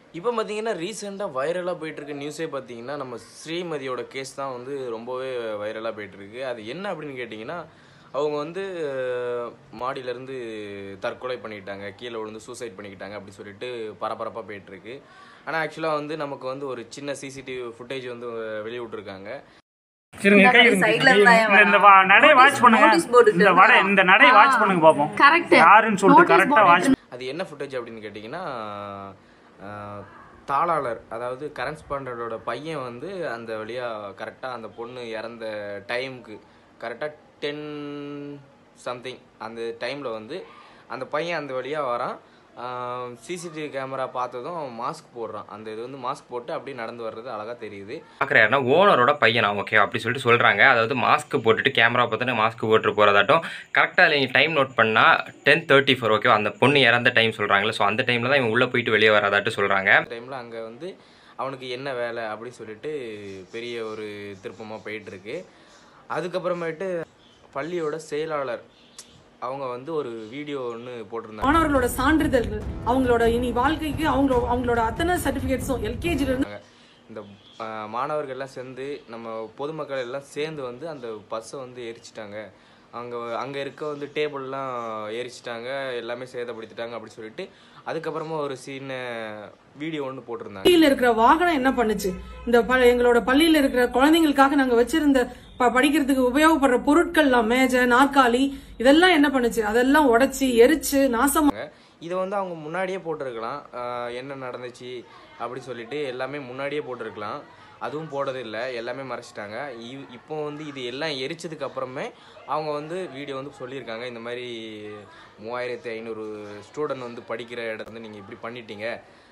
இப்போ பார்த்தீங்கன்னா ரீசெண்டாக வைரலாக போயிட்டுருக்க நியூஸே பார்த்தீங்கன்னா நம்ம ஸ்ரீமதியோட கேஸ் தான் வந்து ரொம்பவே வைரலாக போயிட்டுருக்கு அது என்ன அப்படின்னு கேட்டிங்கன்னா அவங்க வந்து அஹ், மாடியிலேருந்து தற்கொலை பண்ணிக்கிட்டாங்க கீழே விழுந்து சூசைட் பண்ணிக்கிட்டாங்க அப்படி சொல்லிட்டு பரபரப்பாக போயிட்டுருக்கு ஆனால் ஆக்சுவலாக வந்து நமக்கு வந்து ஒரு சின்ன சிசிடிவி ஃபுட்டேஜ் வந்து வெளியிட்ருக்காங்க சரிங்க இந்த கை கடை இருங்க. side ல இருந்தா இந்த- இந்த வா- நடையை Notice- வாட்ச் பண்ணுங்க notice board இந்த வடை இருக்கு. இந்த நடையை வாட்ச் பண்ணுங்க பாப்போம் கரெக்ட் யாருன்னு சொல்லிட்டு கரெக்டா வாட்ச் அது என்ன ஃபுட்டேஜ் அப்படின்னு கேட்டிங்கன்னா அஹ், தாளாளர் அதாவது கரஸ்பாண்டோட பையன் வந்து அந்த வழியாக கரெக்டாக அந்த பொண்ணு இறந்த டைமுக்கு கரெக்டாக டென் சம்திங் அந்த டைமில் வந்து அந்த பையன் அந்த வழியாக வரான் சிசிடிவி கேமரா பார்த்ததும் அவன் மாஸ்க் போடுறான் அந்த இது வந்து மாஸ்க் போட்டு அப்படியே நடந்து வர்றது அழகாக தெரியுது பார்க்குற யாருன்னா ஓனரோட பையனா ஓகே அப்படி சொல்லிட்டு சொல்கிறாங்க அதாவது மாஸ்க் போட்டுட்டு கேமரா பார்த்துட்டு மாஸ்க் போட்டு போகிறதாட்டும் கரெக்டாக நீங்கள் டைம் நோட் பண்ணால் டென் தேர்ட்டி ஃபோர் ஓகே அந்த பொண்ணு இறந்த டைம் சொல்கிறாங்களே ஸோ அந்த டைமில் தான் இவங்க உள்ளே போயிட்டு வெளியே வராதாட்டும் சொல்கிறாங்க அந்த டைமில் அங்கே வந்து அவனுக்கு என்ன வேலை அப்படின்னு சொல்லிட்டு பெரிய ஒரு திருப்பமாக போயிட்டுருக்கு அதுக்கப்புறமேட்டு பள்ளியோட செயலாளர் அவங்க வந்து ஒரு வீடியோ ஒன்று போட்டிருந்தாங்க மாணவர்களோட சான்றிதழ்கள் அவங்களோட இனி வாழ்க்கைக்கு அவங்களோட அவங்களோட அத்தனை சர்டிபிகேட்ஸும் எல்கேஜில இருந்து இந்த அஹ், மாணவர்கள் எல்லாம் சேர்ந்து நம்ம பொதுமக்கள் எல்லாம் சேர்ந்து வந்து அந்த பஸ்ஸை வந்து எரிச்சிட்டாங்க அங்கே அங்கே இருக்க வந்து டேபிள்லாம் எரிச்சிட்டாங்க எல்லாமே சேதப்படுத்திட்டாங்க அப்படி சொல்லிட்டு அதுக்கப்புறமா ஒரு சின்ன வீடியோ ஒன்று போட்டிருந்தாங்க பள்ளியில இருக்கிற வாகனம் என்ன பண்ணுச்சு இந்த ப- எங்களோட பள்ளியில இருக்கிற குழந்தைங்களுக்காக நாங்க வச்சிருந்த ப- படிக்கிறதுக்கு உபயோகப்படுற பொருட்கள்லாம் மேஜை நாற்காலி இதெல்லாம் என்ன பண்ணுச்சு அதெல்லாம் உடைச்சு எரிச்சு நாசமா இதை வந்து அவங்க முன்னாடியே போட்டிருக்கலாம் ஆஹ் என்ன நடந்துச்சு அப்படி சொல்லிட்டு எல்லாமே முன்னாடியே போட்டிருக்கலாம் அதுவும் போடுறது இல்லை எல்லாமே மறைச்சிட்டாங்க இ- இப்போ வந்து இது எல்லாம் எரிச்சதுக்கு அப்புறமே அவங்க வந்து வீடியோ வந்து சொல்லியிருக்காங்க இந்த மாதிரி மூவாயிரத்தி ஐநூறு ஸ்டூடெண்ட் வந்து படிக்கிற இடத்துல வந்து நீங்கள் இப்படி பண்ணிட்டீங்க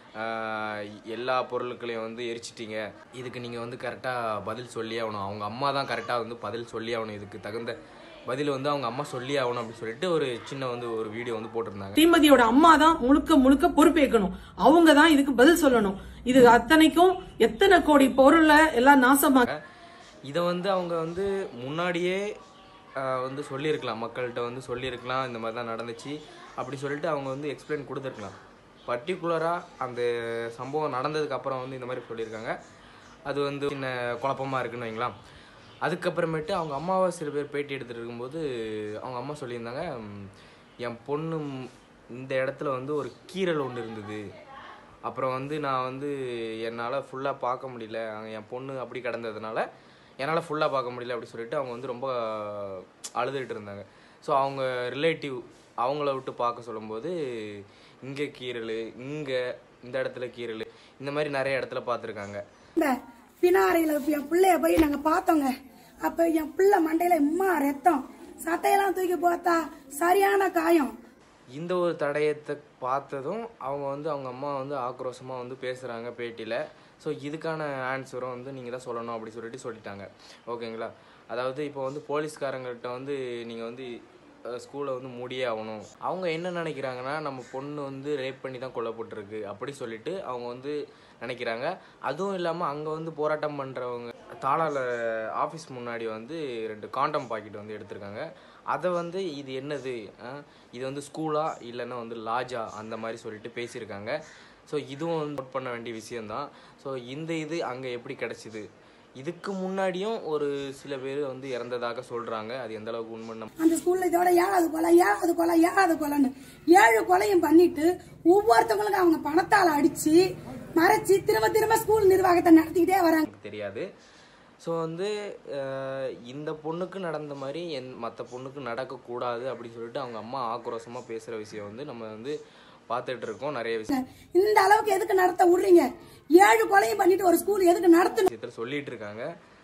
ஆஹ் எல்லா பொருட்களையும் வந்து எரிச்சிட்டீங்க இதுக்கு நீங்கள் வந்து கரெக்டாக பதில் சொல்லி ஆகணும் அவங்க அம்மா தான் கரெக்டாக வந்து பதில் சொல்லி ஆகணும் இதுக்கு தகுந்த பதில் வந்து அவங்க அம்மா சொல்லி ஆகணும் அப்படின்னு சொல்லிட்டு ஒரு சின்ன வந்து ஒரு வீடியோ வந்து போட்டிருந்தாங்க ஸ்ரீமதியோட அம்மா தான் முழுக்க முழுக்க பொறுப்பேற்கணும் அவங்க தான் இதுக்கு பதில் சொல்லணும் இது அத்தனைக்கும் எத்தனை கோடி பொருளை எல்லாம் நாசமா இதை வந்து அவங்க வந்து முன்னாடியே ஆஹ், வந்து சொல்லியிருக்கலாம் மக்கள்கிட்ட வந்து சொல்லியிருக்கலாம் இந்த மாதிரி தான் நடந்துச்சு அப்படி சொல்லிட்டு அவங்க வந்து எக்ஸ்பிளைன் கொடுத்துருக்கலாம் பர்டிகுலராக அந்த சம்பவம் நடந்ததுக்கு அப்புறம் வந்து இந்த மாதிரி சொல்லியிருக்காங்க அது வந்து சின்ன குழப்பமா இருக்குன்னு வைங்களா அதுக்கப்புறமேட்டு அவங்க அம்மாவை சில பேர் பேட்டி எடுத்துட்டு இருக்கும்போது அவங்க அம்மா சொல்லியிருந்தாங்க "ம், என் பொண்ணு ம், இந்த இடத்துல வந்து ஒரு கீறல் ஒன்று இருந்தது அப்புறம் வந்து நான் வந்து என்னால் ஃபுல்லாக பார்க்க முடியல அங்க என் பொண்ணு அப்படி கிடந்ததுனால என்னால் ஃபுல்லாக பார்க்க முடியல அப்படி சொல்லிட்டு அவங்க வந்து ரொம்ப அழுதுகிட்டு இருந்தாங்க ஸோ அவங்க ரிலேட்டிவ் அவங்கள விட்டு பார்க்க சொல்லும்போது இங்கே கீறல் இங்கே இந்த இடத்துல கீறல் இந்த மாதிரி நிறைய இடத்துல பார்த்துருக்காங்க இந்த பினாரையில் என் பிள்ளைய போய் நாங்கள் பார்த்தோங்க அப்போ என் பிள்ளை மண்டையில் இம்மா ரத்தம் சட்டையெல்லாம் தூக்கி பார்த்தா சரியான காயம் இந்த ஒரு தடயத்தை பார்த்ததும் அவங்க வந்து அவங்க அம்மா வந்து ஆக்ரோஷமாக வந்து பேசுகிறாங்க பேட்டியில் ஸோ இதுக்கான ஆன்சரும் வந்து நீங்கள் தான் சொல்லணும் அப்படி சொல்லிட்டு சொல்லிட்டாங்க ஓகேங்களா அதாவது இப்போ வந்து போலீஸ்காரங்கள்ட்ட வந்து நீங்கள் வந்து ஸ்கூலை வந்து மூடியே ஆகணும் அவங்க என்ன நினைக்கிறாங்கன்னா நம்ம பொண்ணு வந்து ரேப் பண்ணி தான் கொல்லப்பட்டிருக்கு அப்படி சொல்லிட்டு அவங்க வந்து நினைக்கிறாங்க அதுவும் இல்லாமல் அங்கே வந்து போராட்டம் பண்ணுறவங்க தாளால ஆஃபீஸ் முன்னாடி வந்து ரெண்டு காண்டம் பாக்கெட் வந்து எடுத்திருக்காங்க அதை வந்து இது என்னது ஆ? இது வந்து ஸ்கூலா இல்லைன்னா வந்து லாஜா அந்த மாதிரி சொல்லிட்டு பேசியிருக்காங்க ஸோ இதுவும் வந்து நோட் பண்ண வேண்டிய விஷயம்தான் ஸோ இந்த இது அங்கே எப்படி கிடச்சிது இதுக்கு முன்னாடியும் ஒரு சில பேர் வந்து இறந்ததாக சொல்கிறாங்க அது எந்த அளவுக்கு உண்மை நம்ம அந்த ஸ்கூல்ல இதோட ஏழாவது கொலை ஏழாவது கொலை ஏழாவது கொலைன்னு ஏழு கொலையும் பண்ணிட்டு ஒவ்வொருத்தவங்களுக்கும் அவங்க பணத்தால் அடிச்சு மறைச்சு திரும்ப திரும்ப ஸ்கூல் நிர்வாகத்தை நடத்திக்கிட்டே வராங்க எனக்கு தெரியாது ஸோ வந்து அஹ், இந்த பொண்ணுக்கு நடந்த மாதிரி என் மற்ற பொண்ணுக்கு நடக்கக்கூடாது அப்படின்னு சொல்லிட்டு அவங்க அம்மா ஆக்ரோஷமாக பேசுகிற விஷயம் வந்து நம்ம வந்து பார்த்துட்டு இருக்கோம் நிறைய விஷயம் இந்த அளவுக்கு எதுக்கு நடத்த விடுறீங்க ஏழு கொலையும் பண்ணிட்டு ஒரு ஸ்கூல் எதுக்கு நடத்தணும் விஷயத்தில் சொல்லிட்டு இருக்காங்க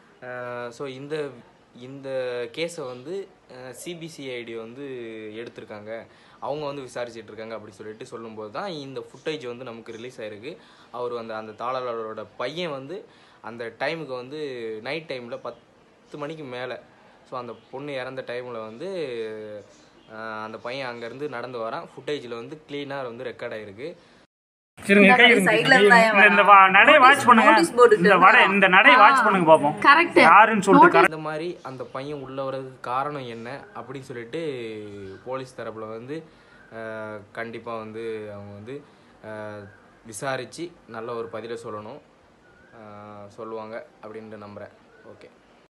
ஸோ இந்த இந்த கேஸை வந்து சிபிசிஐடி வந்து எடுத்திருக்காங்க அவங்க வந்து விசாரிச்சிட்டு இருக்காங்க அப்படி சொல்லிட்டு சொல்லும்போது தான் இந்த ஃபுட்டேஜ் வந்து நமக்கு ரிலீஸ் ஆயிருக்கு அவர் அந்த அந்த தாளரோட பையன் வந்து அந்த டைமுக்கு வந்து நைட் டைமில் பத்து மணிக்கு மேலே ஸோ அந்த பொண்ணு இறந்த டைமில் வந்து அஹ், அந்த பையன் அங்கேருந்து நடந்து வரான் ஃபுட்டேஜில் வந்து க்ளீனாக வந்து ரெக்கார்ட் ஆயிருக்கு சரிங்க இந்த கை கடை இருங்க. side ல இருந்தா இந்த- இந்த வா- நடையை வாட்ச் Notice- பண்ணுங்க notice board இந்த வடை இந்த நடையை வாட்ச் பண்ணுங்க பாப்போம் கரெக்ட் யாருன்னு சொல்லிட்டு correct- இந்த மாதிரி அந்த பையன் உள்ள வர்றதுக்கு காரணம் என்ன அப்படின்னு சொல்லிட்டு போலீஸ் தரப்புல வந்து கண்டிப்பாக வந்து அவங்க வந்து அஹ், விசாரித்து நல்ல ஒரு பதிலை சொல்லணும் ஆஹ் சொல்லுவாங்க அப்படின்ட்டு நம்புகிறேன் ஓகே